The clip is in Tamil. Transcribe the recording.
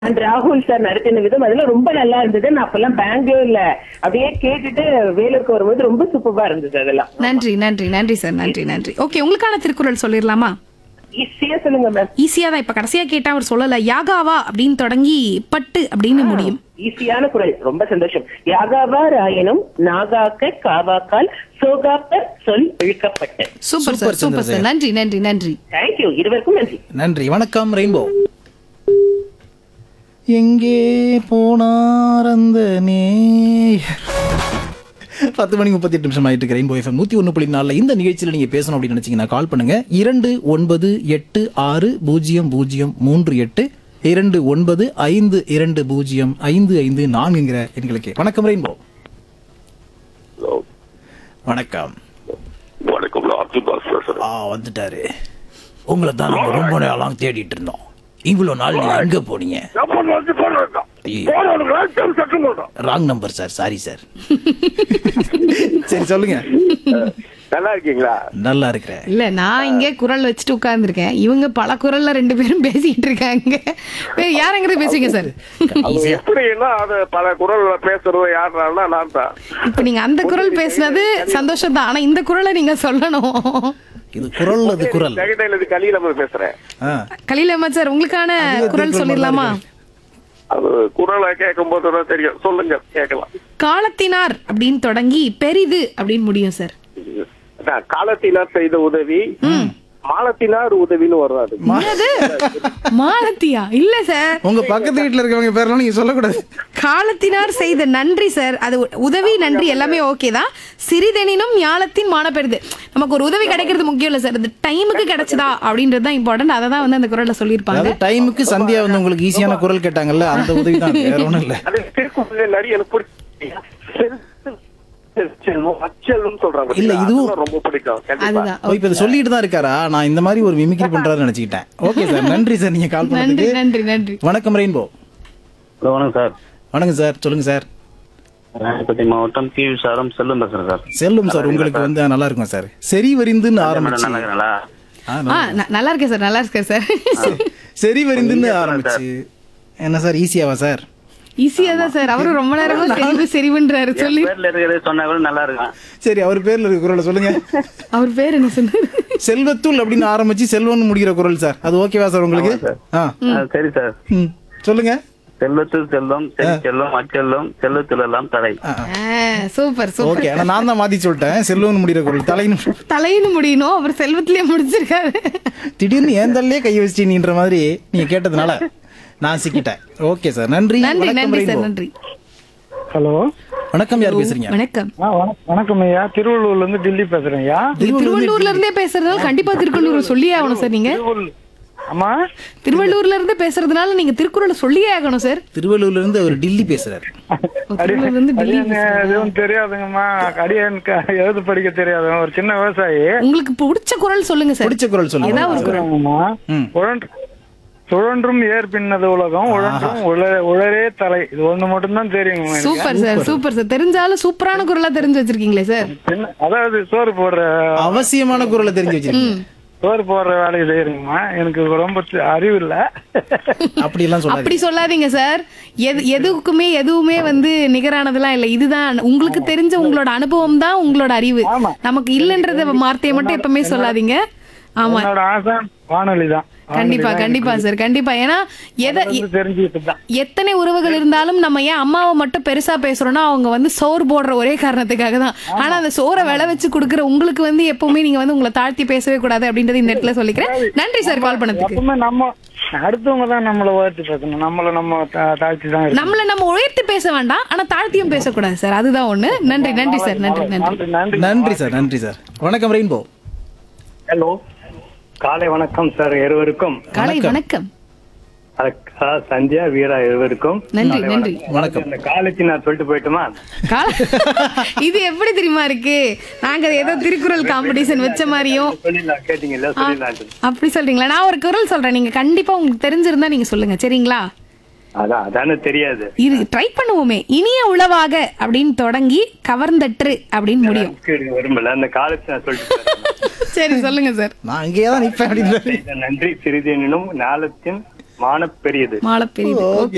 அண்ட் ராகுல் சார் நடத்தின விதம் அதெல்லாம் ரொம்ப நல்லா இருந்தது நான் அப்பெல்லாம் பெங்களூர்ல அப்படியே கேட்டுட்டு வேலூருக்கு வரும்போது ரொம்ப சூப்பரா இருந்தது அதெல்லாம் நன்றி நன்றி நன்றி சார் நன்றி நன்றி ஓகே உங்களுக்கான திருக்குறள் சொல்லிடலாமா ஈஸியா சொல்லுங்க மேம் ஈஸியா தான் இப்ப கடைசியா கேட்டா அவர் சொல்லல யாகாவா அப்படின்னு தொடங்கி பட்டு அப்படின்னு முடியும் ஈஸியான குரல் ரொம்ப சந்தோஷம் யாகாவா ராயனும் நாகாக்க காவாக்கால் சோகாப்ப சொல் இழுக்கப்பட்டு super super sir super sir Chandrasekhar. நன்றி நன்றி நன்றி தேங்க்யூ இருவருக்கும் நன்றி நன்றி வணக்கம் ரெயின்போ எங்கே போனார் அந்த நேயர் பத்து மணி முப்பத்தி எட்டு நிமிஷம் ஆயிட்டு ரெயின்போ எஃப்எம் நூத்தி ஒன்று புள்ளி நாலில் இந்த நிகழ்ச்சியில் நீங்க பேசணும் அப்படின்னு நினைச்சீங்கன்னா கால் பண்ணுங்க இரண்டு ஒன்பது எட்டு ஆறு பூஜ்ஜியம் பூஜ்ஜியம் மூன்று எட்டு இரண்டு ஒன்பது ஐந்து இரண்டு பூஜ்ஜியம் ஐந்து ஐந்து நான்குங்கிற எண்களுக்கு வணக்கம் ரெயின்போ ஹலோ வணக்கம் வணக்கம் நான் அப்துல் பாஸ் பேசுறேன் ஆ வந்துட்டாரு உங்களை தான் நாங்க ரொம்ப நாளாக தேடிட்டு இருந்தோம் இவ்வளவு நாள் நீங்க எங்க போனீங்க எப்ப வந்து போன் வேண்டாம் ஐயோ. போன் உனக்கு லைஃப் சட்டம் போட்டோம் wrong number sir sorry sir சரி சொல்லுங்க நல்லா இருக்கீங்களா நல்லா இருக்கிறேன் இல்ல நான் இங்க குரல் வச்சுட்டு உட்கார்ந்துருக்கேன் இவங்க பல குரல்ல ரெண்டு பேரும் பேசிட்டு இருக்காங்க வேற யாருங்கிறது பேசுவீங்க சார் அவங்க எப்படின்னா அது பல குரல்ல பேசுறது யாருன்னா நான் தான் இப்ப நீங்க அந்த குரல் பேசுனது சந்தோஷம் தான் ஆனா இந்த குரலை நீங்க சொல்லணும் இது குரல் அது குரல் ஜெகடையில இது கலியில போய் பேசுறேன் ஆ. கலீல் அஹமத் சார் உங்களுக்கான அதுவே குரல் திருக்குறள் சொல்லிடலாமா மாதிரி அது குரலை கேட்கும் போது தான் தெரியும் சொல்லுங்க கேட்கலாம் காலத்தினார் அப்படின்னு தொடங்கி பெரிது அப்படின்னு முடியும் சார் அதான் காலத்தினார் செய்த உதவி மாலத்தினார் உதவின்னு வரும் அது என்னது மாலத்தியா இல்ல சார் உங்க பக்கத்து வீட்டுல இருக்கவங்க பேரெல்லாம் நீங்க சொல்லக்கூடாது காலத்தினார் செய்த நன்றி சார் அது உ- உதவி நன்றி எல்லாமே ஓகே தான் சிறிதெனினும் ஞாலத்தின் மானப்பெருது நமக்கு ஒரு உதவி கிடைக்கிறது முக்கியம் இல்ல சார் அது டைமுக்கு கிடைச்சதா அப்படின்றது தான் இம்பார்ட்டன்ட் அதை தான் வந்து அந்த குரல்ல சொல்லியிருப்பாங்க அதாவது டைமுக்கு சந்தியா வந்து உங்களுக்கு ஈஸியான குரல் கேட்டாங்கல்ல அந்த உதவி தான் வேற ஒண்ணும் இல்ல அது திருக்குறள் நடி எனக்கு பிடிக்கும் செல்வம் அச்சல்னு சொல்றாங்க இல்ல, இதுவும் அதுதான் ரொம்ப பிடிக்கும் கண்டிப்பா அதுதான் ஓ, இப்ப இதை சொல்லிட்டு தான் இருக்காரா நான் இந்த மாதிரி ஒரு மிமிக்ரி பண்றாருன்னு நினைச்சுக்கிட்டேன் ஓகே சார் நன்றி சார் நீங்க கால் நன்றி பண்ணதுக்கு நன்றி நன்றி வணக்கம் ரெயின்போ ஹலோ வணக்கம் சார் வணக்கம் சார் சொல்லுங்க சார் ராணிப்பேட்டை மாவட்டம் கி விசாரம் செல்லும் பேசுறேன் சார் செல்லும் சார் உங்களுக்கு வந்து நல்லா இருக்கும் சார் செரி வரிந்துன்னு மேடம் ஆரம்பிச்சு நல்லா இருக்கிறீங்களா ஆ, ஆ நல்லா- ந- நல்லா இருக்கேன் சார் நல்லா இருக்கேன் சார் செரி வரிந்துன்னு நீங்க ஆரம்பிச்சு என்ன சார் ஈஸியாவா சார் ஈஸியா தான் சார் அவரும் ரொம்ப நேரமா செறிவு செறிவுன்றாரு சொல்லி பேர்ல இருக்கிறது சொன்னா கூட நல்லா இருக்கும் சரி அவர் பேர்ல இருக்க குரலை சொல்லுங்க அவர் பேர் என்ன சொன்னாரு செல்வத்துள் அப்படின்னு ஆரம்பிச்சு செல்வன் முடிகிற குரல் சார் அது ஓகேவா சார் உங்களுக்கு ஆ ஆ, சரி சார் ம். சொல்லுங்க செல்வத்தில் செல்வம் செல் செல்வம் அச்செல்வம் செல்வத்தில் எல்லாம் தடை சூப்பர் சூப்பர் ஓகே ஆனா நான் தான் மாத்தி சொல்லிட்டேன் செல்வன் முடிகிற குரல் தலைன்னு தலைன்னு முடியணும் அவர் செல்வத்திலே முடிச்சிருக்காரு திடீர்னு ஏன் தள்ளியே கை வச்சிட்டீன்ற மாதிரி நீங்க கேட்டதுனால நான் சிக்கிட்டேன் ஓகே சார் நன்றி நன்றி வணக்கம் நன்றி சார் ரெயின்போ. நன்றி ஹலோ வணக்கம் யார் பேசுறீங்க வணக்கம் ஆ வண- வணக்கம் ஐயா திருவள்ளூர்ல இருந்து டெல்லி பேசுறேன் ஐயா நீங்க திருவள்ளூர்ல இருந்தே பேசுறதுனால கண்டிப்பா திருக்குறள் சொல்லியே ஆகணும் சார் நீங்க திருவள்ளூர் ஆமா திருவள்ளூர்ல இருந்து பேசுறதுனால நீங்க திருக்குறளை சொல்லியே ஆகணும் சார் திருவள்ளூர்ல இருந்து அவர் டில்லி பேசுறாரு ஓ, திருவள்ளூர்ல இருந்து டெல்லி அடியன் எதுவும் தெரியாதுங்கம்மா அடியனுக்கு எழுத படிக்க தெரியாதுங்க ஒரு சின்ன விவசாயி உங்களுக்கு பிடிச்ச குரல் சொல்லுங்க சார் பிடிச்ச குரல் சொல்லுங்க ஏதாவது ஒரு குரல் சொல்லுங்கம்மா ம். உழன்று சுழன்றும் ஏர் பின்னது உலகம் உழன்றும் உழ- உழறே தலை இது ஒண்ணு மட்டும்தான் தெரியுங்க எனக்கு. சூப்பர் சார் சூப்பர் சார் தெரிஞ்சாலும் சூப்பரான குரலா தெரிஞ்சு வச்சிருக்கீங்களே சார் சின்ன அதாவது சோறு போடுற அவசியமான குரலை தெரிஞ்சு வச்சிருக்கீங்க சோறு போடுற வேலையை செய்யறீங்கம்மா எனக்கு ரொம்ப தி- அறிவு இல்ல அப்படி எல்லாம் சொல்லாதீங்க அப்படி சொல்லாதீங்க சார் எது எதுக்குமே எதுவுமே வந்து நிகரானதெல்லாம் இல்ல இதுதான் உங்களுக்கு தெரிஞ்ச உங்களோட அனுபவம் தான் உங்களோட அறிவு நமக்கு இல்லன்றத வார்த்தையை மட்டும் எப்பவுமே சொல்லாதீங்க ஆமா என்னோட ஆசை வானொலி தான் கண்டிப்பா கண்டிப்பா சார் கண்டிப்பா ஏன்னா எதை எ- தெரிஞ்சுக்கிட்டு தான் எத்தனை உறவுகள் இருந்தாலும் நம்ம ஏன் அம்மாவை மட்டும் பெருசா பேசுறோம்னா அவங்க வந்து சோறு போடுற ஒரே காரணத்துக்காக தான் ஆனா அந்த சோறை விளை வச்சு கொடுக்குற உங்களுக்கு வந்து எப்பவுமே நீங்க வந்து உங்களை தாழ்த்தி பேசவே கூடாது அப்படின்றது இந்த இடத்துல சொல்லிக்கிறேன் நன்றி சார் கால் பண்ணதுக்கு எப்பவுமே நம்ம அடுத்தவங்க தான் நம்மள உயர்த்தி பேசணும் நம்மள நம்ம தா- தாழ்த்தி தான் இருக்கணும். நம்மள நம்ம உயர்த்தி பேச வேண்டாம் ஆனா தாழ்த்தியும் பேசக்கூடாது சார் அதுதான் ஒண்ணு நன்றி நன்றி சார் நன்றி நன்றி நன்றி நன்றி நன்றி சார் நன்றி சார் வணக்கம் ரெயின்போ ஹலோ காலை வணக்கம் சார் இருவருக்கும் காலை வணக்கம் அக்கா சந்தியா வீரா இருவருக்கும் நன்றி காலை நன்றி வணக்கம் அந்த காலேஜ் நான் சொல்லிட்டு போயிட்டுமா கால இது எப்படி தெரியுமா இருக்கு நாங்க ஏதோ திருக்குறள் காம்படிஷன் வச்ச மாதிரியும் சொல்லிடலாம் கேட்டீங்கல்ல சொல்லிடலாம் அப்படி சொல்றீங்களா நான் ஒரு குரல் சொல்றேன் நீங்க கண்டிப்பா உங்களுக்கு தெரிஞ்சிருந்தா நீங்க சொல்லுங்க சரிங்களா அதான் அதானே தெரியாது இது ட்ரை பண்ணுவோமே இனிய உளவாக அப்படின்னு தொடங்கி கவர்ந்தற்று அப்படின்னு முடியும் எனக்கு வரும்பல அந்த காலேஜ் நான் சொல்லிட்டு போயிட்டேன். சரி சொல்லுங்க சார் நான் இங்கேயே தான் நிப்பேன் அப்படின்னு செய்த நன்றி சிறிதெனினும் ஞாலத்தின் மானப் பெரியது மாலை பெரியது ஓகே